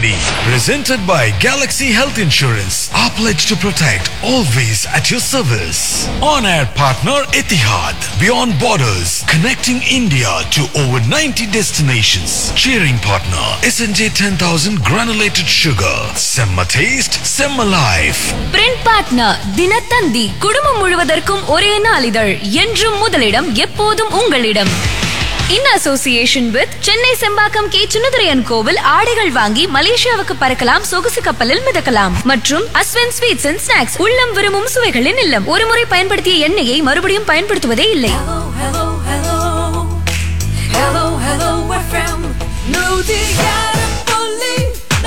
Solliyadi. Presented by Galaxy Health Insurance. Our pledge to protect, always at your service. On air partner Etihad. Beyond borders, connecting India to over 90 destinations. Cheering partner SNJ 10000 granulated sugar. Semma taste, Semma life. Print partner Dinathanthi குடும்பம் முழுவதற்கும் ஒரே நாளிதழ் என்றும் முதலிடம் எப்போதும் உங்களிடம் in association with Chennai Sembakkam K சுனதுரையன் கோவில் ஆடைகள் வாங்கி மலேசியாவுக்கு பறக்கலாம் சொகுசு கப்பலில் மிதக்கலாம் மற்றும் அஸ்வன் ஸ்வீட்ஸ் அண்ட் ஸ்நாக்ஸ் உள்ளம் விரும்பும் சுவைகளின் இல்லம் ஒருமுறை பயன்படுத்திய எண்ணெயை மறுபடியும் பயன்படுத்துவதே இல்லை Hello, hello, hello. Hello, hello, we're from Nodigarapalli.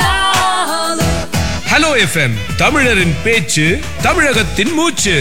Hello FM தமிழரின் பேச்சு தமிழகத்தின் மூச்சு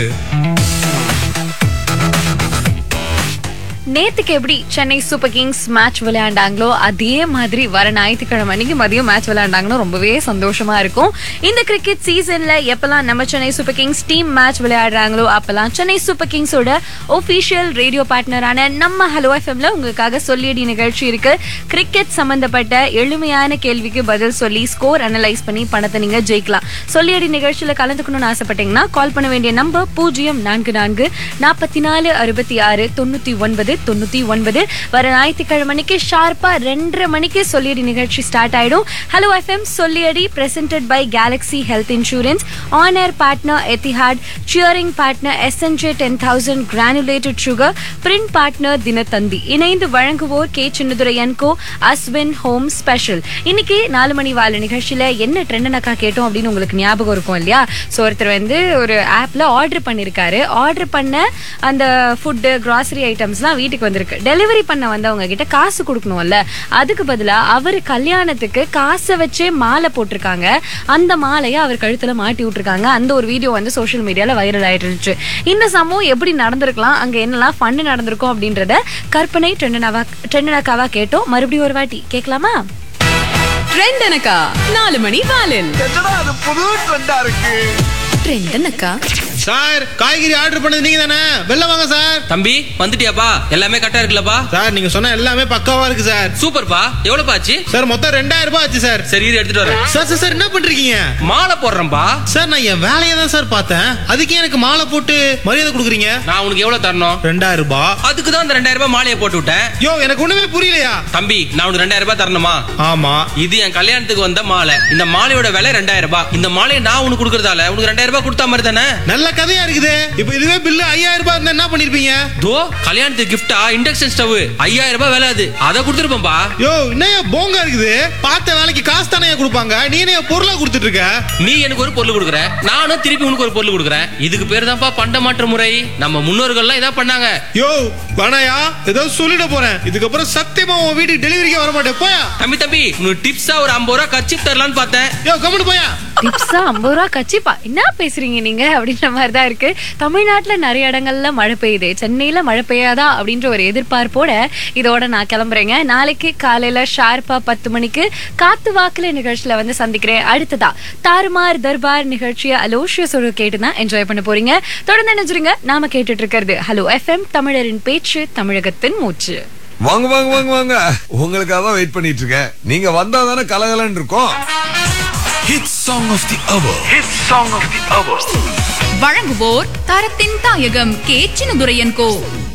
நேத்துக்கு எப்படி சென்னை சூப்பர் கிங்ஸ் மேட்ச் விளையாண்டாங்களோ அதே மாதிரி வர ஞாயிற்றுக்கிழமை அன்னைக்கு மதியம் மேட்ச் விளையாண்டாங்கன்னா ரொம்பவே சந்தோஷமா இருக்கும் இந்த கிரிக்கெட் சீசன்ல எப்பெல்லாம் நம்ம Chennai super kings team match விளையாடுறாங்களோ அப்பெல்லாம் சென்னை சூப்பர் கிங்ஸோட ஒபிஷியல் ரேடியோ பார்ட்னரான நம்ம ஹலோ எஃப்எம்ல உங்களுக்காக சொல்லியடி நிகழ்ச்சி இருக்கு கிரிக்கெட் சம்பந்தப்பட்ட எளிமையான கேள்விக்கு பதில் சொல்லி ஸ்கோர் அனலைஸ் பண்ணி பணத்தை நீங்க ஜெயிக்கலாம் சொல்லியடி நிகழ்ச்சியில கலந்துக்கணும்னு ஆசைப்பட்டீங்கன்னா கால் பண்ண வேண்டிய நம்பர் பூஜ்ஜியம் நான்கு நான்கு நாற்பத்தி நாலு அறுபத்தி ஆறு தொண்ணூத்தி ஒன்பது தொண்ணூத்தி ஒன்பது வர ஞாயிற்றுக்கிழமை மணிக்கு ஷார்ப்பா ரெண்டரை மணிக்கு சொல்லியடி நிகழ்ச்சி ஸ்டார்ட் ஆயிடும் ஹலோ எஃப்எம் சொல்லியடி presented by galaxy health insurance on air partner Etihad cheering partner SNJ ten thousand granulated sugar print partner Dinathanthi இணைந்து வழங்குவோர் கே சின்னதுரை என்கோ அஸ்வின் ஹோம் ஸ்பெஷல் இன்னைக்கு நாலு மணி வாழ நிகழ்ச்சியில என்ன ட்ரெண்டனக்கா கேட்டோம் அப்படின்னு உங்களுக்கு ஞாபகம் இருக்கும் இல்லையா ஸோ ஒருத்தர் வந்து ஒரு ஆப்ல ஆர்டர் பண்ணிருக்காரு ஆர்டர் பண்ண அந்த ஃபுட்டு கிராசரி ஐட்டம்ஸ்லாம் வீட்டுக்கு வந்திருக்கு டெலிவரி பண்ண வந்தவங்க கிட்ட காசு கொடுக்கணும்ல அதுக்கு பதிலா அவர் கல்யாணத்துக்கு காசை வச்சே மாலை போட்டிருக்காங்க அந்த மாலையை அவர் கழுத்துல மாட்டி விட்டுருக்காங்க அந்த ஒரு வீடியோ வந்து சோஷியல் மீடியால வைரல் ஆயிட்டு இருந்துச்சு இந்த சம்பவம் எப்படி நடந்திருக்கலாம் அங்க என்னெல்லாம் ஃபன் நடந்திருக்கும் அப்படின்றத கற்பனை ட்ரெண்டனாவா ட்ரெண்டனாக்காவா கேட்டோம் மறுபடியும் ஒரு வாட்டி கேட்கலாமா ட்ரெண்டனக்கா நாலு மணி வாலில் ட்ரெண்டனக்கா சார் காய்கறி ஆர்டர் பண்ணது நீங்க தானே வெளில வாங்க சார் தம்பி வந்துட்டியாப்பா எல்லாமே கரெக்டா இருக்குல்லப்பா சார் நீங்க சொன்ன எல்லாமே பக்காவா இருக்கு சார் சூப்பர்ப்பா எவ்வளவு ஆச்சு சார் மொத்தம் ரெண்டாயிரம் ரூபாய் ஆச்சு சார் சரி இரு எடுத்துட்டு வரேன் சார் சார் சார் என்ன பண்றீங்க மாலை போடுறேன்பா சார் நான் என் வேலையை தான் சார் பார்த்தேன் அதுக்கே எனக்கு மாலை போட்டு மரியாதை கொடுக்குறீங்க நான் உனக்கு எவ்வளவு தரணும் ரெண்டாயிரம் ரூபாய் அதுக்கு தான் அந்த ரெண்டாயிரம் ரூபாய் மாலையை போட்டு விட்டேன் யோ எனக்கு ஒண்ணுமே புரியலையா தம்பி நான் உனக்கு ரெண்டாயிரம் ரூபாய் தரணுமா ஆமா இது என் கல்யாணத்துக்கு வந்த மாலை இந்த மாலையோட விலை ரெண்டாயிரம் ரூபாய் இந்த மாலையை நான் உனக்கு கொடுக்கறதால உனக்கு ரெண்டாயிரம் ரூபாய் கொடுத்தா மாதிரி தானே நல்ல கதையா இருக்குது இப்போ இதுவே பில்லு ஐயாயிரம் ரூபாய் இருந்தா என்ன பண்ணிருப்பீங்க தோ கல்யாணத்துக்கு கிஃப்டா இண்டக்ஷன் ஸ்டவ் ஐயாயிரம் ரூபாய் விலை அது அதை கொடுத்துருப்பேன்பா யோ என்னையா போங்கா இருக்குது பார்த்த வேலைக்கு காசு தானே கொடுப்பாங்க நீ என்ன பொருளா கொடுத்துட்டு இருக்க நீ எனக்கு ஒரு பொருள் கொடுக்குற நானும் திருப்பி உனக்கு ஒரு பொருள் கொடுக்குறேன் இதுக்கு பேர் தான்ப்பா பண்டமாற்று முறை நம்ம முன்னோர்கள்லாம் இதான் பண்ணாங்க யோ வேணாயா ஏதோ சொல்லிட போறேன் இதுக்கப்புறம் சத்தியமா உன் வீட்டுக்கு டெலிவரிக்கே வர மாட்டேன் போயா தம்பி தம்பி உனக்கு டிப்ஸா ஒரு ஐம்பது ரூபா கச்சிப் தரலான்னு பார்த்தேன் யோ கம்முனு போயா டிப்ஸா ஐம்பது ரூபா கச்சிப்பா என்ன பேசுறீங்க நீங்க அப்படின்ற மாதிரி தான் இருக்கு தமிழ்நாட்டுல நிறைய இடங்கள்ல மழை பெய்யுது சென்னையில மழை பெய்யாதா அப்படின்ற ஒரு எதிர்பார்ப்போட இதோட நான் கிளம்புறேங்க நாளைக்கு காலையில ஷார்ப்பா பத்து மணிக்கு காத்து வாக்குல நிகழ்ச்சியில வந்து சந்திக்கிறேன் அடுத்ததா தாறுமார் தர்பார் நிகழ்ச்சியை அலோஷியஸோட கேட்டு தான் என்ஜாய் பண்ண போறீங்க தொடர்ந்து நினைச்சிருங்க நாம கேட்டுட்டு இருக்கிறது ஹலோ எஃப்எம் தமிழரின் பேச்சு தமிழகத்தின் மூச்சு வாங்க வாங்க வாங்க வாங்க உங்களுக்காக தான் வெயிட் பண்ணிட்டு இருக்கேன் நீங்க வந்தா தானே கலகலன்னு இருக்கும் Hit song of the hour. Hit song of the hour. வழங்குவோர் தரத்தின் தாயகம் கே சின்னதுரையன் கோ